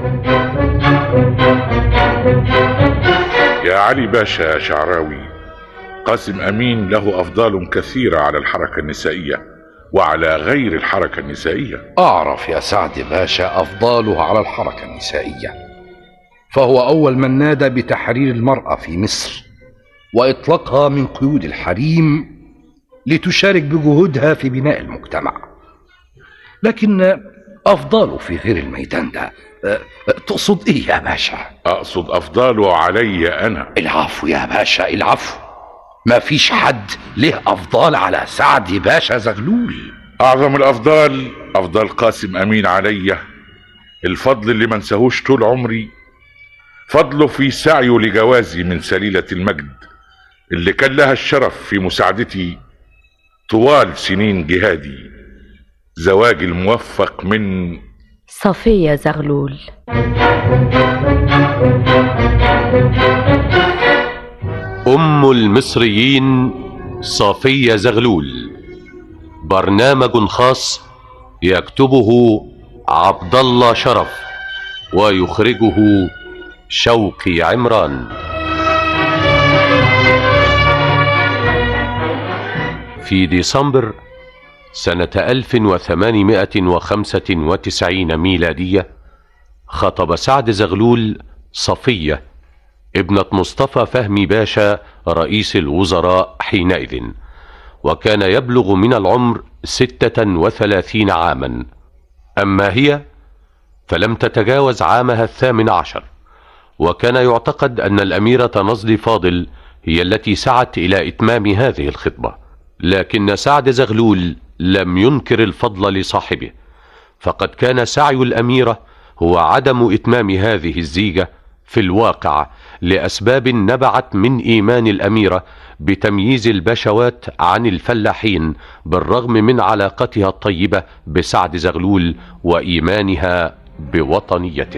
يا علي باشا شعراوي قاسم أمين له أفضال كثيرة على الحركة النسائية وعلى غير الحركة النسائية أعرف يا سعد باشا أفضاله على الحركة النسائية فهو أول من نادى بتحرير المرأة في مصر وإطلاقها من قيود الحريم لتشارك بجهودها في بناء المجتمع لكن أفضاله في غير الميدان ده أه، تقصد إيه يا باشا؟ أقصد أفضاله علي أنا العفو يا باشا العفو ما فيش حد له أفضال على سعد باشا زغلول أعظم الأفضال أفضل قاسم أمين علي الفضل اللي ما انساهوش طول عمري فضله في سعيه لجوازي من سليلة المجد اللي كان لها الشرف في مساعدتي طوال سنين جهادي زواج الموفق من صفية زغلول أم المصريين صفية زغلول برنامج خاص يكتبه عبد الله شرف ويخرجه شوقي عمران في ديسمبر سنة 1895 ميلادية خطب سعد زغلول صفية ابنة مصطفى فهمي باشا رئيس الوزراء حينئذ وكان يبلغ من العمر ستة وثلاثين عاما أما هي فلم تتجاوز عامها الثامن عشر وكان يعتقد أن الأميرة نزل فاضل هي التي سعت إلى إتمام هذه الخطبة لكن سعد زغلول لم ينكر الفضل لصاحبه فقد كان سعي الأميرة هو عدم إتمام هذه الزيجة في الواقع لأسباب نبعت من إيمان الأميرة بتمييز البشوات عن الفلاحين بالرغم من علاقتها الطيبة بسعد زغلول وإيمانها بوطنيته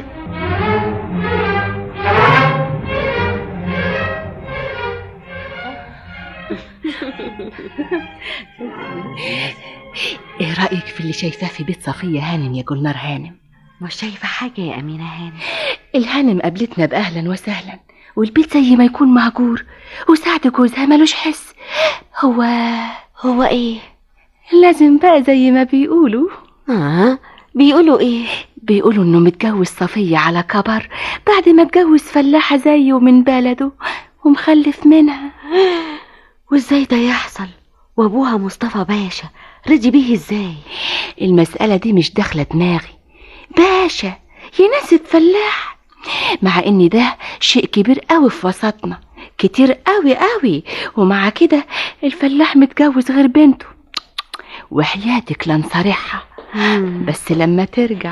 ايه رأيك في اللي شايفاه في بيت صفية هانم يا جولنار هانم مش شايفة حاجة يا أمينة هانم الهانم قابلتنا بأهلا وسهلا والبيت زي ما يكون مهجور وسعد جوزها ملوش حس هو هو إيه؟ لازم بقى زي ما بيقولوا آه بيقولوا إيه؟ بيقولوا إنه متجوز صفية على كبر بعد ما اتجوز فلاحة زيه من بلده ومخلف منها وإزاي ده يحصل؟ وأبوها مصطفى باشا رضي بيه إزاي؟ المسألة دي مش داخلة دماغي باشا يناسب فلاح مع ان ده شيء كبير قوي في وسطنا كتير قوي قوي ومع كده الفلاح متجوز غير بنته وحياتك لنصارحها بس لما ترجع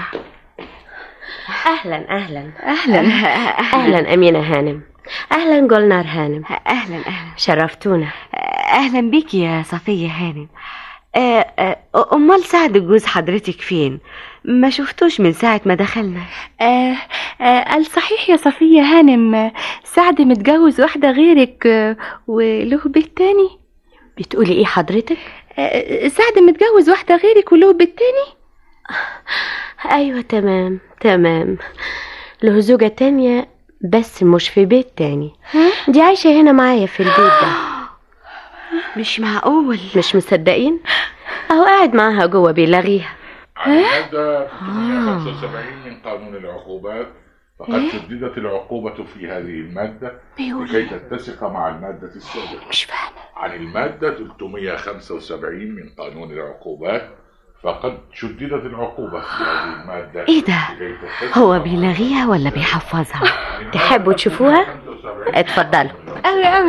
أهلا أهلا أهلا أهلا أمينة هانم أهلا جولنار هانم أهلا أهلا شرفتونا أهلا بيكي يا صفية هانم آه، آه، أمال سعد جوز حضرتك فين؟ ما شفتوش من ساعة ما دخلنا آه آه قال صحيح يا صفية هانم آه، سعد متجوز واحدة غيرك آه، وله بيت تاني بتقولي إيه حضرتك؟ آه، سعد متجوز واحدة غيرك وله بيت تاني أيوة تمام تمام له زوجة تانية بس مش في بيت تاني دي عايشة هنا معايا في البيت ده مش معقول مش مصدقين؟ أهو قاعد معاها جوه بيلغيها المادة 375 من قانون العقوبات فقد شددت العقوبة في هذه المادة بيقول لكي تتسق مع المادة السابقة مش فاهمة عن المادة 375 من قانون العقوبات فقد شددت العقوبة في هذه المادة إيه ده؟ لكي تتسق هو مع بيلغيها ولا بيحفظها؟ تحبوا تشوفوها؟ اتفضلوا قوي قوي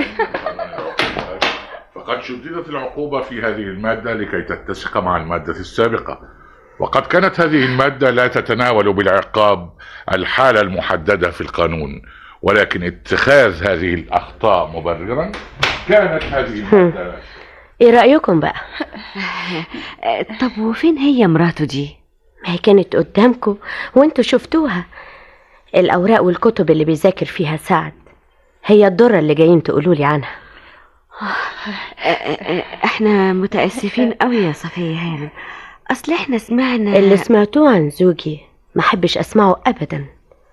فقد شددت العقوبة في هذه المادة لكي تتسق مع المادة السابقة وقد كانت هذه المادة لا تتناول بالعقاب الحالة المحددة في القانون ولكن اتخاذ هذه الأخطاء مبررا كانت هذه المادة إيه رأيكم بقى؟ آه، طب وفين هي مراته دي؟ ما هي كانت قدامكم وانتوا شفتوها الأوراق والكتب اللي بيذاكر فيها سعد هي الدرة اللي جايين تقولوا لي عنها آه، آه، احنا متأسفين قوي يا صفية هانم أصل احنا سمعنا اللي سمعتوه عن زوجي ما حبش أسمعه أبدا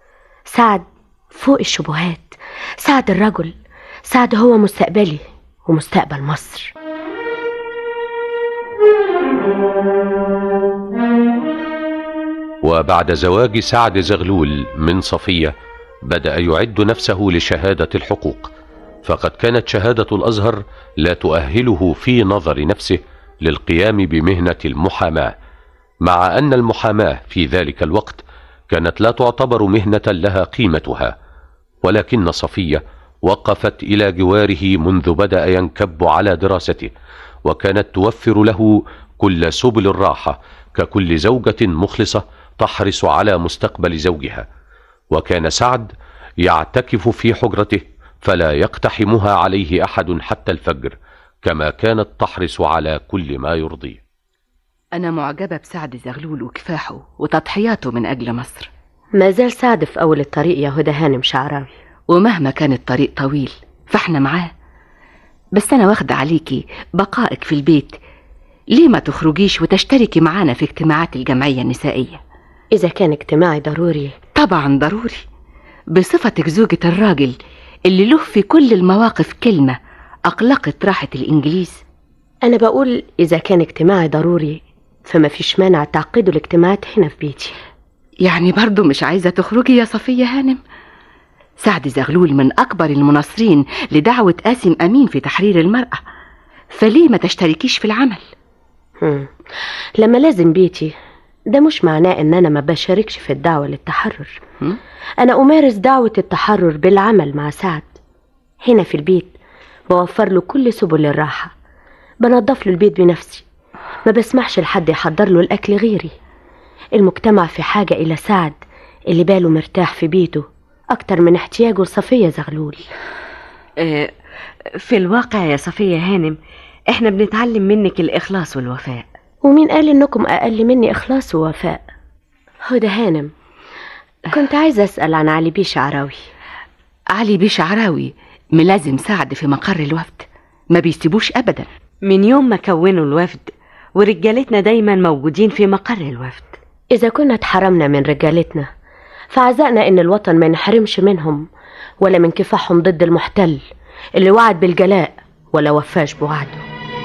سعد فوق الشبهات سعد الرجل سعد هو مستقبلي ومستقبل مصر وبعد زواج سعد زغلول من صفية بدأ يعد نفسه لشهادة الحقوق فقد كانت شهادة الأزهر لا تؤهله في نظر نفسه للقيام بمهنة المحاماة مع أن المحاماة في ذلك الوقت كانت لا تعتبر مهنة لها قيمتها ولكن صفية وقفت إلى جواره منذ بدأ ينكب على دراسته وكانت توفر له كل سبل الراحة ككل زوجة مخلصة تحرص على مستقبل زوجها وكان سعد يعتكف في حجرته فلا يقتحمها عليه أحد حتى الفجر كما كانت تحرص على كل ما يرضيه أنا معجبة بسعد زغلول وكفاحه وتضحياته من أجل مصر ما زال سعد في أول الطريق يا هدى هانم شعراوي ومهما كان الطريق طويل فاحنا معاه بس أنا واخدة عليكي بقائك في البيت ليه ما تخرجيش وتشتركي معانا في اجتماعات الجمعية النسائية إذا كان اجتماعي ضروري طبعا ضروري بصفتك زوجة الراجل اللي له في كل المواقف كلمة أقلقت راحة الإنجليز أنا بقول إذا كان اجتماعي ضروري فما فيش مانع تعقدوا الاجتماعات هنا في بيتي يعني برضو مش عايزة تخرجي يا صفية هانم سعد زغلول من أكبر المناصرين لدعوة قاسم أمين في تحرير المرأة فليه ما تشتركيش في العمل هم. لما لازم بيتي ده مش معناه ان انا ما بشاركش في الدعوة للتحرر هم؟ انا امارس دعوة التحرر بالعمل مع سعد هنا في البيت بوفر له كل سبل الراحة بنظف له البيت بنفسي ما بسمحش لحد يحضر له الاكل غيري المجتمع في حاجة الى سعد اللي باله مرتاح في بيته اكتر من احتياجه لصفية زغلول آه، في الواقع يا صفية هانم احنا بنتعلم منك الإخلاص والوفاء ومين قال انكم اقل مني اخلاص ووفاء هدى هانم كنت عايزة اسأل عن علي بيه شعراوي علي بيه شعراوي ملازم سعد في مقر الوفد ما بيسيبوش أبدا من يوم ما كونوا الوفد ورجالتنا دايما موجودين في مقر الوفد إذا كنا اتحرمنا من رجالتنا فعزقنا إن الوطن ما نحرمش منهم ولا من كفاحهم ضد المحتل اللي وعد بالجلاء ولا وفاش بوعده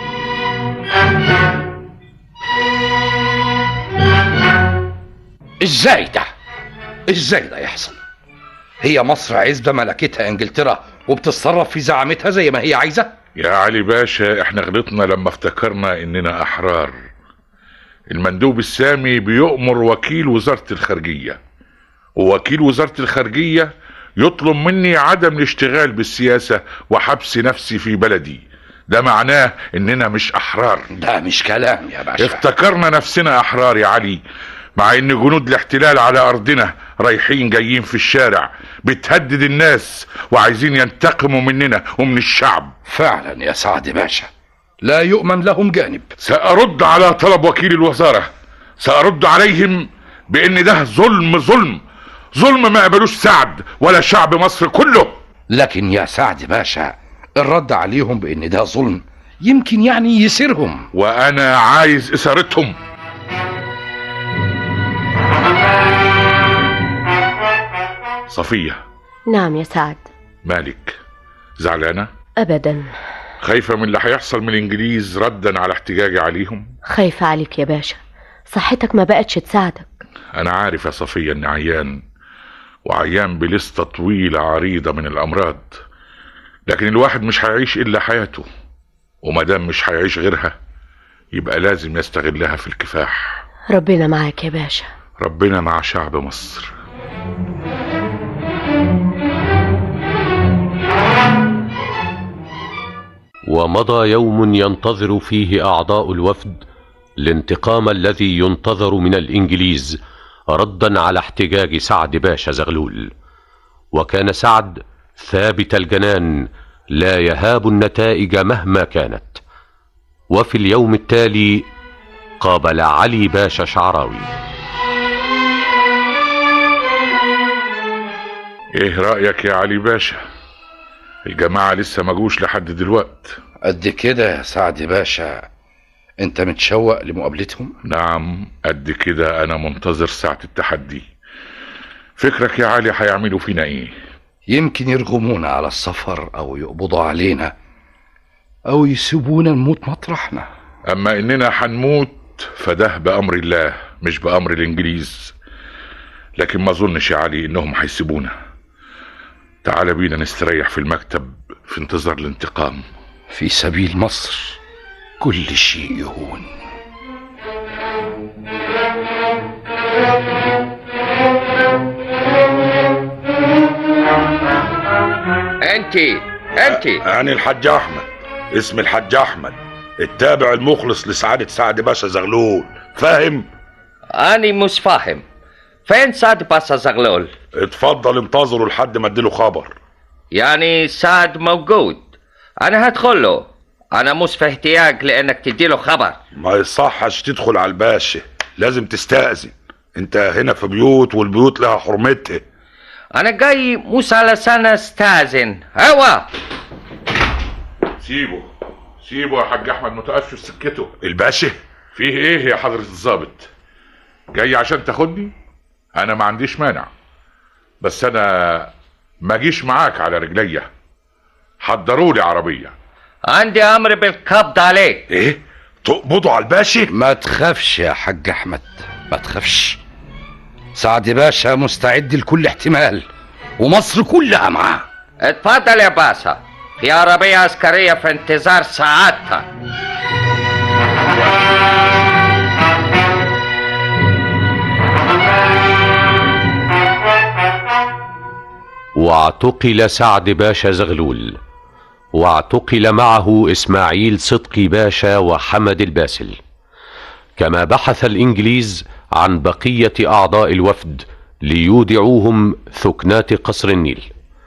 ازاي ده ازاي ده يحصل هي مصر عزبة ملكتها انجلترا وبتتصرف في زعامتها زي ما هي عايزة يا علي باشا احنا غلطنا لما افتكرنا اننا احرار المندوب السامي بيؤمر وكيل وزارة الخارجية ووكيل وزارة الخارجية يطلب مني عدم الاشتغال بالسياسة وحبس نفسي في بلدي ده معناه اننا مش احرار ده مش كلام يا باشا افتكرنا نفسنا احرار يا علي مع ان جنود الاحتلال على ارضنا رايحين جايين في الشارع بتهدد الناس وعايزين ينتقموا مننا ومن الشعب فعلا يا سعد باشا لا يؤمن لهم جانب سأرد على طلب وكيل الوزارة سأرد عليهم بأن ده ظلم ظلم ظلم ما قبلوش سعد ولا شعب مصر كله لكن يا سعد باشا الرد عليهم بان ده ظلم يمكن يعني يسيرهم وأنا عايز إثارتهم صفية نعم يا سعد مالك زعلانة أبدا خايفة من اللي هيحصل من الإنجليز ردا على احتجاجي عليهم خايفة عليك يا باشا صحتك ما بقتش تساعدك أنا عارف يا صفية إني عيان وعيان بلستة طويلة عريضة من الأمراض لكن الواحد مش هيعيش إلا حياته ومادام مش هيعيش غيرها يبقى لازم يستغلها في الكفاح ربنا معاك يا باشا ربنا مع شعب مصر ومضى يوم ينتظر فيه اعضاء الوفد الانتقام الذي ينتظر من الانجليز ردا على احتجاج سعد باشا زغلول وكان سعد ثابت الجنان لا يهاب النتائج مهما كانت وفي اليوم التالي قابل علي باشا شعراوي ايه رأيك يا علي باشا الجماعة لسه ما جوش لحد دلوقت قد كده يا سعد باشا انت متشوق لمقابلتهم نعم قد كده انا منتظر ساعة التحدي فكرك يا علي هيعملوا فينا ايه يمكن يرغمونا على السفر او يقبضوا علينا او يسيبونا نموت مطرحنا اما اننا هنموت فده بامر الله مش بامر الانجليز لكن ما اظنش يا علي انهم هيسيبونا تعال بينا نستريح في المكتب في انتظار الانتقام في سبيل مصر كل شيء يهون انت انت أنا الحاج أحمد اسمي الحاج أحمد التابع المخلص لسعادة سعد باشا زغلول فاهم؟ اني مش فاهم فين سعد باشا زغلول اتفضل انتظروا لحد ما اديله خبر يعني سعد موجود انا هدخل له انا مش في احتياج لانك تديله خبر ما يصحش تدخل على الباشا لازم تستأذن انت هنا في بيوت والبيوت لها حرمتها انا جاي مش علشان استاذن ايوه سيبه سيبه يا حاج احمد متقفش سكته الباشا فيه ايه يا حضرة الضابط جاي عشان تاخدني انا ما عنديش مانع بس انا ما جيش معاك على رجليا حضروا لي عربية عندي امر بالقبض عليك ايه تقبضوا على الباشا ما تخافش يا حاج احمد ما تخافش سعد باشا مستعد لكل احتمال ومصر كلها معاه اتفضل يا باشا في عربية عسكرية في انتظار ساعتها واعتقل سعد باشا زغلول واعتقل معه اسماعيل صدقي باشا وحمد الباسل كما بحث الانجليز عن بقيه اعضاء الوفد ليودعوهم ثكنات قصر النيل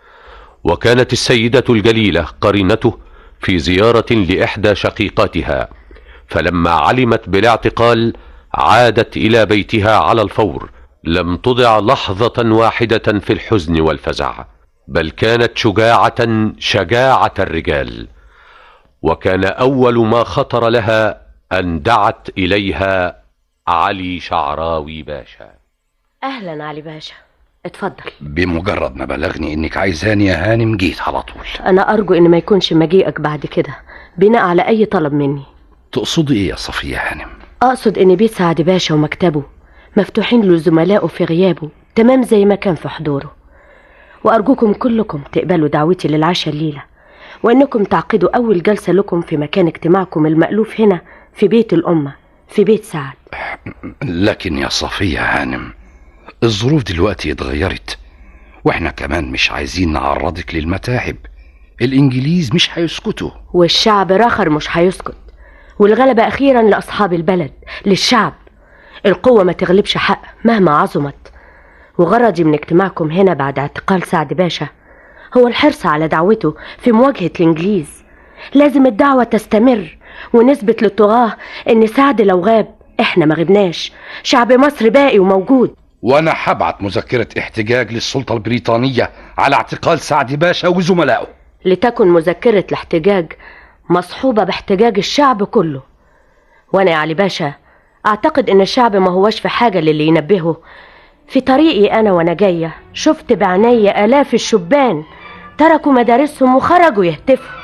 وكانت السيده الجليله قرينته في زياره لاحدى شقيقاتها فلما علمت بالاعتقال عادت الى بيتها على الفور لم تضع لحظه واحده في الحزن والفزع بل كانت شجاعه شجاعه الرجال وكان اول ما خطر لها ان دعت اليها علي شعراوي باشا أهلا علي باشا اتفضل بمجرد ما بلغني انك عايزاني يا هانم جيت على طول أنا أرجو إن ما يكونش مجيئك بعد كده بناء على أي طلب مني تقصدي ايه يا صفية هانم أقصد إن بيت سعد باشا ومكتبه مفتوحين لزملائه في غيابه تمام زي ما كان في حضوره وأرجوكم كلكم تقبلوا دعوتي للعشاء الليلة وإنكم تعقدوا أول جلسة لكم في مكان اجتماعكم المألوف هنا في بيت الأمة في بيت سعد لكن يا صفية هانم الظروف دلوقتي اتغيرت واحنا كمان مش عايزين نعرضك للمتاعب الانجليز مش هيسكتوا والشعب راخر مش هيسكت والغلبة أخيرا لأصحاب البلد للشعب القوة ما تغلبش حق مهما عظمت وغرضي من اجتماعكم هنا بعد اعتقال سعد باشا هو الحرص على دعوته في مواجهة الإنجليز لازم الدعوة تستمر ونثبت للطغاة إن سعد لو غاب إحنا ما غبناش شعب مصر باقي وموجود وانا هبعت مذكرة احتجاج للسلطة البريطانية على اعتقال سعد باشا وزملائه لتكن مذكرة الاحتجاج مصحوبة باحتجاج الشعب كله وأنا يا علي باشا أعتقد إن الشعب ما هوش في حاجة للي ينبهه في طريقي أنا وأنا جاية شفت بعناية آلاف الشبان تركوا مدارسهم وخرجوا يهتفوا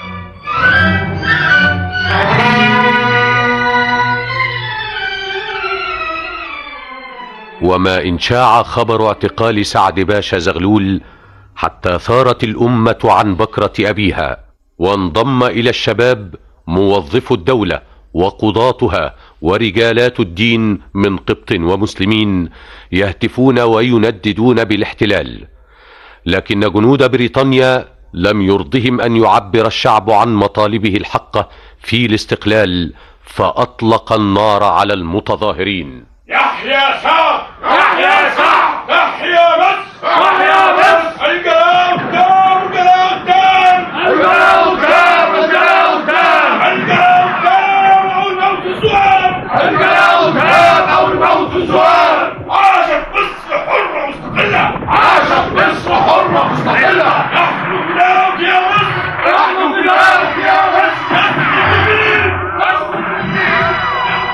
وما ان شاع خبر اعتقال سعد باشا زغلول حتى ثارت الامه عن بكره ابيها وانضم الى الشباب موظفو الدوله وقضاتها ورجالات الدين من قبط ومسلمين يهتفون وينددون بالاحتلال لكن جنود بريطانيا لم يرضهم ان يعبر الشعب عن مطالبه الحقه في الاستقلال فاطلق النار على المتظاهرين يحيى سعد يحيى سعد يحيى مصر يحيى مصر الجلاء قدام الجلاء قدام الجلاء قدام الجلاء قدام الجلاء قدام او الموت سؤال الجلاء قدام او الموت سؤال عاشت مصر حرة مستقلة عاشت مصر حرة مستقلة نحن بلاد يا مصر نحن بلاد يا مصر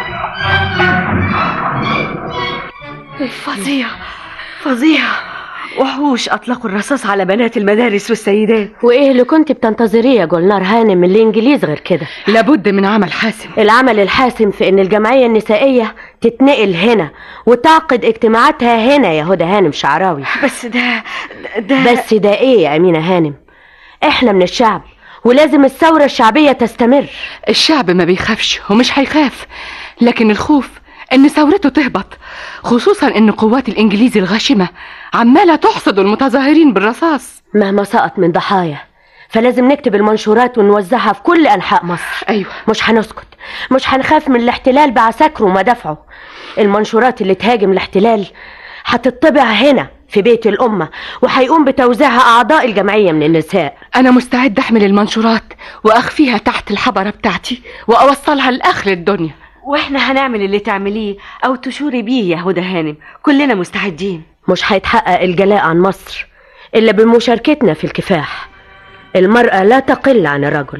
فظيع فظيع وحوش أطلقوا الرصاص على بنات المدارس والسيدات وايه اللي كنت بتنتظريه يا جولنار هانم من الانجليز غير كده لابد من عمل حاسم العمل الحاسم في ان الجمعيه النسائيه تتنقل هنا وتعقد اجتماعاتها هنا يا هدى هانم شعراوي بس ده ده بس ده ايه يا امينه هانم احنا من الشعب ولازم الثوره الشعبيه تستمر الشعب ما بيخافش ومش هيخاف لكن الخوف ان ثورته تهبط خصوصا ان قوات الانجليز الغاشمه عماله تحصد المتظاهرين بالرصاص مهما سقط من ضحايا فلازم نكتب المنشورات ونوزعها في كل انحاء مصر ايوه مش هنسكت مش هنخاف من الاحتلال بعساكره ومدافعه المنشورات اللي تهاجم الاحتلال هتطبع هنا في بيت الأمة وهيقوم بتوزيعها أعضاء الجمعية من النساء انا مستعد احمل المنشورات واخفيها تحت الحبره بتاعتي واوصلها لاخر الدنيا واحنا هنعمل اللي تعمليه او تشوري بيه يا هدى هانم كلنا مستعدين مش هيتحقق الجلاء عن مصر إلا بمشاركتنا في الكفاح المرأة لا تقل عن الرجل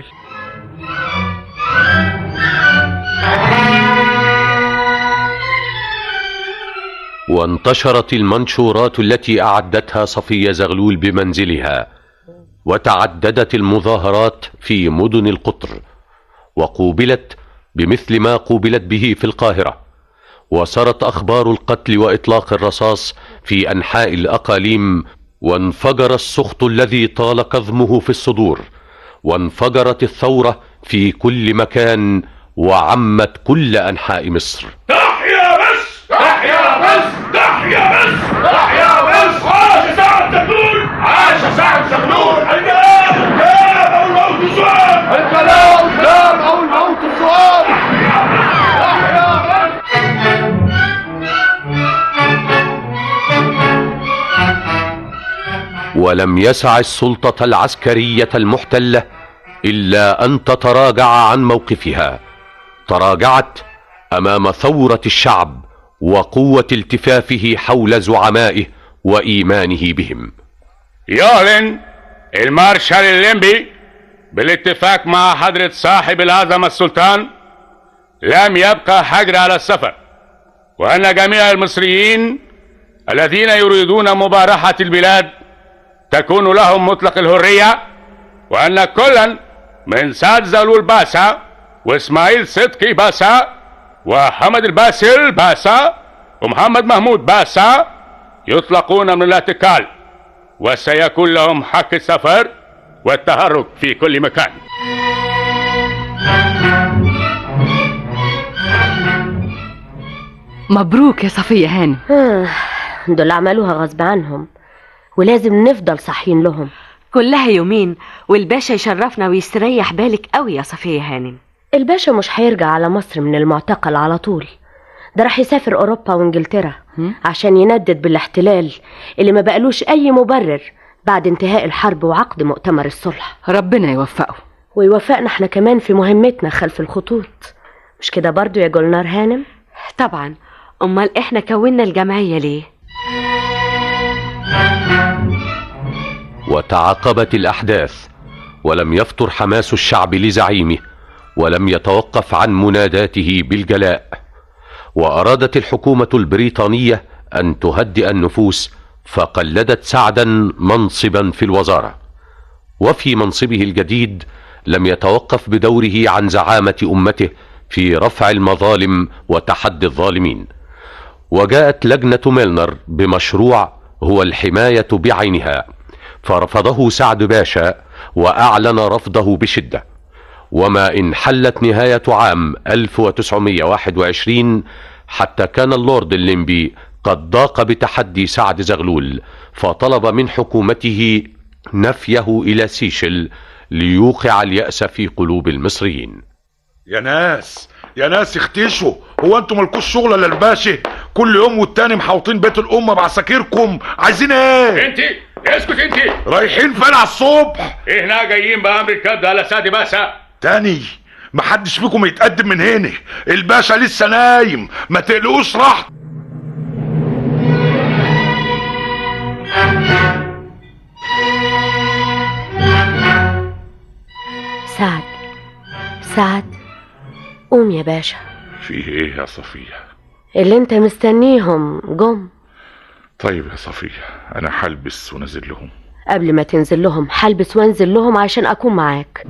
وانتشرت المنشورات التي اعدتها صفيه زغلول بمنزلها وتعددت المظاهرات في مدن القطر وقوبلت بمثل ما قوبلت به في القاهره وسرت اخبار القتل واطلاق الرصاص في انحاء الاقاليم وانفجر السخط الذي طال كظمه في الصدور وانفجرت الثوره في كل مكان وعمت كل انحاء مصر تحيا مصر تحيا مصر تحيا مصر تحيا مصر عاش سعد زغلول عاش سعد زغلول الكلام كلام او الموت سؤال الكلام كلام او الموت سؤال تحيا مصر ولم يسع السلطه العسكريه المحتله الا ان تتراجع عن موقفها تراجعت امام ثوره الشعب وقوه التفافه حول زعمائه وايمانه بهم يعلن المارشال الليمبي بالاتفاق مع حضرة صاحب العظمة السلطان لم يبقى حجر على السفر وأن جميع المصريين الذين يريدون مبارحة البلاد تكون لهم مطلق الحرية وأن كلا من سعد زغلول باسا وإسماعيل صدقي باسا وحمد الباسل باسا ومحمد محمود باسا يطلقون من الاعتقال وسيكون لهم حق السفر والتحرك في كل مكان مبروك يا صفيه هانم آه، دول عملوها غصب عنهم ولازم نفضل صاحيين لهم كلها يومين والباشا يشرفنا ويستريح بالك قوي يا صفية هانم الباشا مش هيرجع على مصر من المعتقل على طول ده راح يسافر أوروبا وإنجلترا عشان يندد بالاحتلال اللي ما بقالوش أي مبرر بعد انتهاء الحرب وعقد مؤتمر الصلح ربنا يوفقه ويوفقنا احنا كمان في مهمتنا خلف الخطوط مش كده برضو يا جولنار هانم طبعا امال احنا كونا الجمعية ليه وتعاقبت الاحداث ولم يفتر حماس الشعب لزعيمه ولم يتوقف عن مناداته بالجلاء وارادت الحكومه البريطانيه ان تهدئ النفوس فقلدت سعدا منصبا في الوزاره وفي منصبه الجديد لم يتوقف بدوره عن زعامه امته في رفع المظالم وتحدي الظالمين وجاءت لجنه ميلنر بمشروع هو الحمايه بعينها فرفضه سعد باشا واعلن رفضه بشده وما ان حلت نهايه عام 1921 حتى كان اللورد الليمبي قد ضاق بتحدي سعد زغلول فطلب من حكومته نفيه الى سيشل ليوقع الياس في قلوب المصريين يا ناس يا ناس اختشوا هو انتوا مالكوش شغل الا الباشا كل يوم والتاني محاوطين بيت الامه بعساكركم عايزين ايه انت اسكت انت رايحين فين على الصبح احنا جايين بامر الكبد على سعد باشا تاني محدش فيكم يتقدم من هنا الباشا لسه نايم ما تقلقوش راحته سعد سعد قوم يا باشا فيه ايه يا صفية اللي انت مستنيهم جم طيب يا صفية أنا هلبس ونزل لهم قبل ما تنزل لهم هلبس وانزل لهم عشان اكون معاك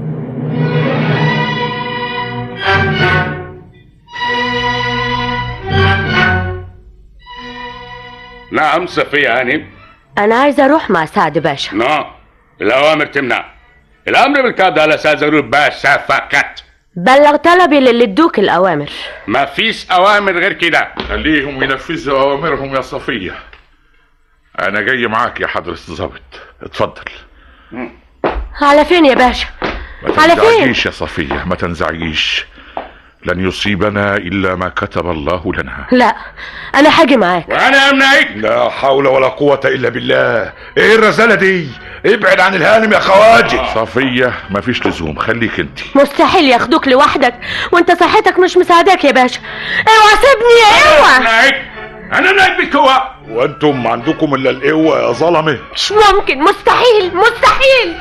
نعم صفية هانم انا عايزه اروح مع سعد باشا نعم الأوامر تمنع الأمر بالكاد على أساس زغلول باشا فقط بلغ طلبي للي ادوك الاوامر ما فيش أوامر غير كده خليهم ينفذوا أوامرهم يا صفية أنا جاي معاك يا حضرة الضابط اتفضل على فين يا باشا ما على فين تنزعجيش يا صفية ما تنزعجيش لن يصيبنا إلا ما كتب الله لنا لا انا هاجي معاك وأنا أمنعك لا حول ولا قوة إلا بالله إيه الرسالة دي ابعد عن الهانم يا خواجه صفية مفيش لزوم خليك انت مستحيل ياخدوك لوحدك وانت صحتك مش مساعداك يا باشا اوعى سيبني اوعى أمنعك أنا أمنعك بالقوة وانتم عندكم الا القوة يا ظلمة مش ممكن مستحيل مستحيل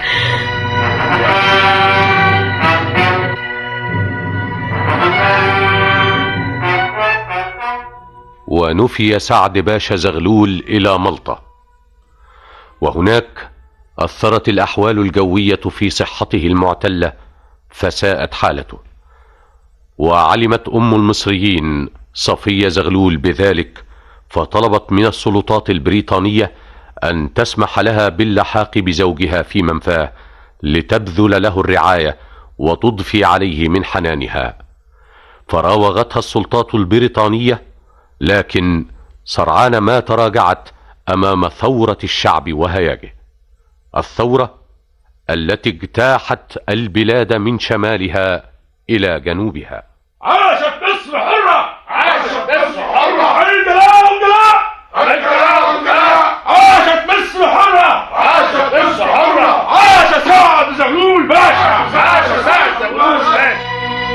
ونفي سعد باشا زغلول إلى ملطة وهناك أثرت الأحوال الجوية في صحته المعتلة فساءت حالته وعلمت أم المصريين صفية زغلول بذلك فطلبت من السلطات البريطانية أن تسمح لها باللحاق بزوجها في منفاه لتبذل له الرعاية وتضفي عليه من حنانها فراوغتها السلطات البريطانية لكن سرعان ما تراجعت امام ثوره الشعب وهياجه الثوره التي اجتاحت البلاد من شمالها الى جنوبها عاشت مصر حرة عاشت مصر حرة الجلاء والجلاء الجلاء والجلاء عاشت مصر حرة عاشت مصر حرة عاش سعد زغلول باشا عاش سعد زغلول باشا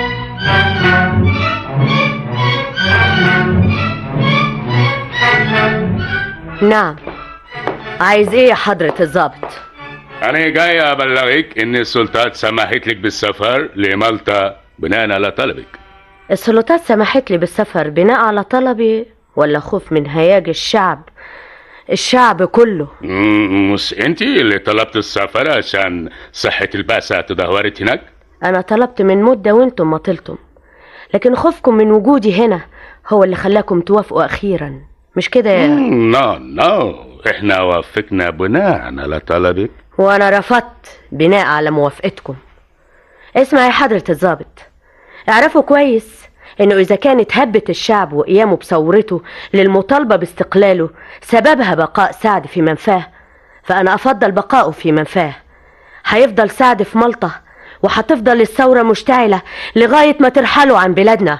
نعم عايز ايه يا حضرة الضابط أنا جاي أبلغك إن السلطات سمحت لك بالسفر لمالطا بناء على طلبك السلطات سمحت لي بالسفر بناء على طلبي ولا خوف من هياج الشعب الشعب كله مم، مش أنت اللي طلبت السفر عشان صحة البعثة تدهورت هناك؟ انا طلبت من مدة وانتم ما طلتم لكن خوفكم من وجودي هنا هو اللي خلاكم توافقوا اخيرا مش كده يا نو نو احنا وافقنا بناء على طلبك وانا رفضت بناء على موافقتكم اسمع يا حضرة الضابط اعرفوا كويس انه اذا كانت هبة الشعب وقيامه بثورته للمطالبة باستقلاله سببها بقاء سعد في منفاه فانا افضل بقائه في منفاه هيفضل سعد في ملطة وهتفضل الثورة مشتعلة لغاية ما ترحلوا عن بلادنا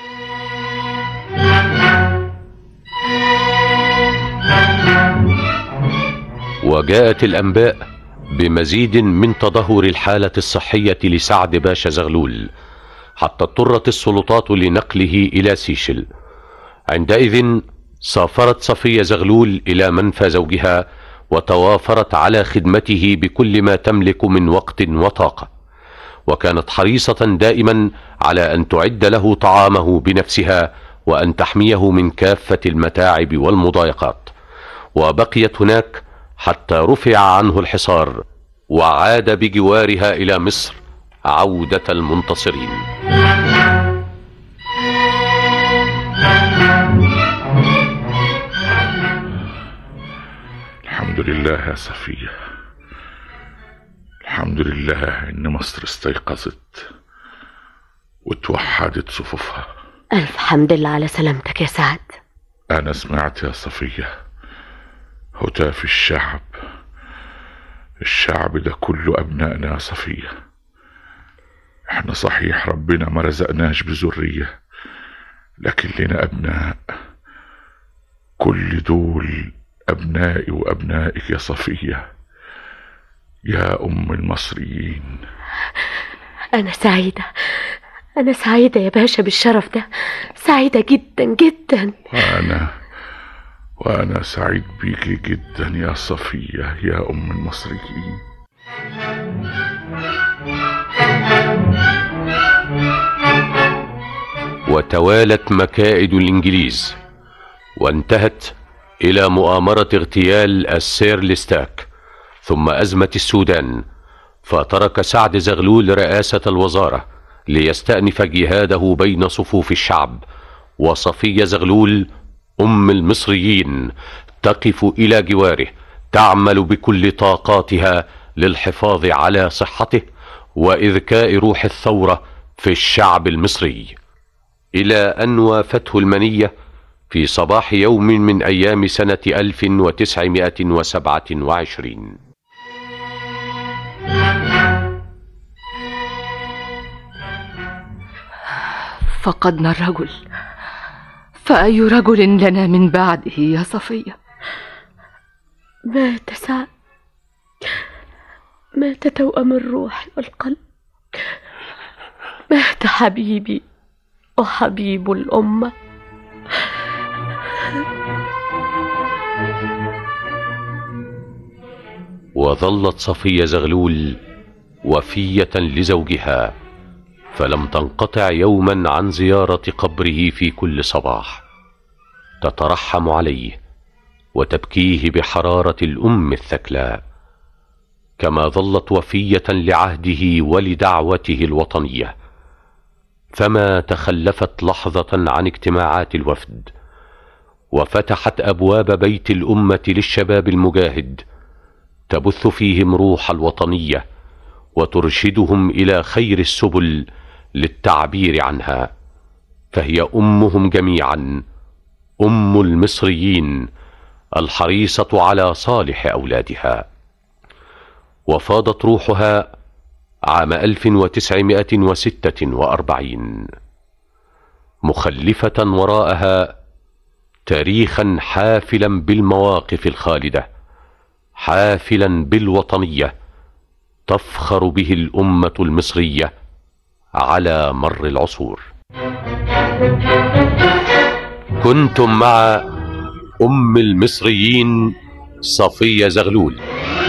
وجاءت الانباء بمزيد من تدهور الحاله الصحيه لسعد باشا زغلول حتى اضطرت السلطات لنقله الى سيشل عندئذ سافرت صفيه زغلول الى منفى زوجها وتوافرت على خدمته بكل ما تملك من وقت وطاقه وكانت حريصه دائما على ان تعد له طعامه بنفسها وان تحميه من كافه المتاعب والمضايقات وبقيت هناك حتى رفع عنه الحصار وعاد بجوارها الى مصر عوده المنتصرين الحمد لله يا صفية الحمد لله إن مصر استيقظت وتوحدت صفوفها الف حمد لله على سلامتك يا سعد أنا سمعت يا صفية هتاف الشعب الشعب ده كله أبنائنا يا صفية احنا صحيح ربنا ما رزقناش بذرية لكن لنا أبناء كل دول أبنائي وأبنائك يا صفية يا أم المصريين أنا سعيدة أنا سعيدة يا باشا بالشرف ده سعيدة جدا جدا وأنا وأنا سعيد بيكي جدا يا صفية يا أم المصريين وتوالت مكائد الانجليز وانتهت إلى مؤامرة اغتيال السير لستاك ثم أزمة السودان فترك سعد زغلول رئاسة الوزارة ليستأنف جهاده بين صفوف الشعب وصفية زغلول أم المصريين تقف إلى جواره تعمل بكل طاقاتها للحفاظ على صحته وإذكاء روح الثورة في الشعب المصري إلى أن وافته المنية في صباح يوم من أيام سنة 1927 فقدنا الرجل فأي رجل لنا من بعده يا صفية مات سعد مات توأم الروح والقلب مات حبيبي وحبيب الأمة وظلت صفية زغلول وفية لزوجها فلم تنقطع يوما عن زيارة قبره في كل صباح تترحم عليه وتبكيه بحرارة الأم الثكلاء كما ظلت وفية لعهده ولدعوته الوطنية فما تخلفت لحظة عن اجتماعات الوفد وفتحت أبواب بيت الأمة للشباب المجاهد تبث فيهم روح الوطنية وترشدهم إلى خير السبل للتعبير عنها فهي أمهم جميعا أم المصريين الحريصة على صالح أولادها وفاضت روحها عام 1946 مخلفة وراءها تاريخا حافلا بالمواقف الخالدة حافلا بالوطنية تفخر به الأمة المصرية على مر العصور كنتم مع أم المصريين صفية زغلول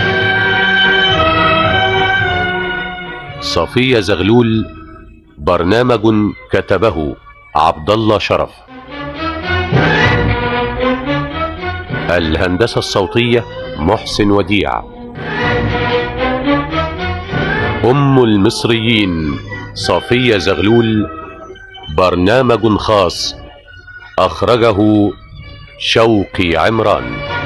صفية زغلول برنامج كتبه عبد الله شرف الهندسة الصوتية محسن وديع أم المصريين صفية زغلول برنامج خاص أخرجه شوقي عمران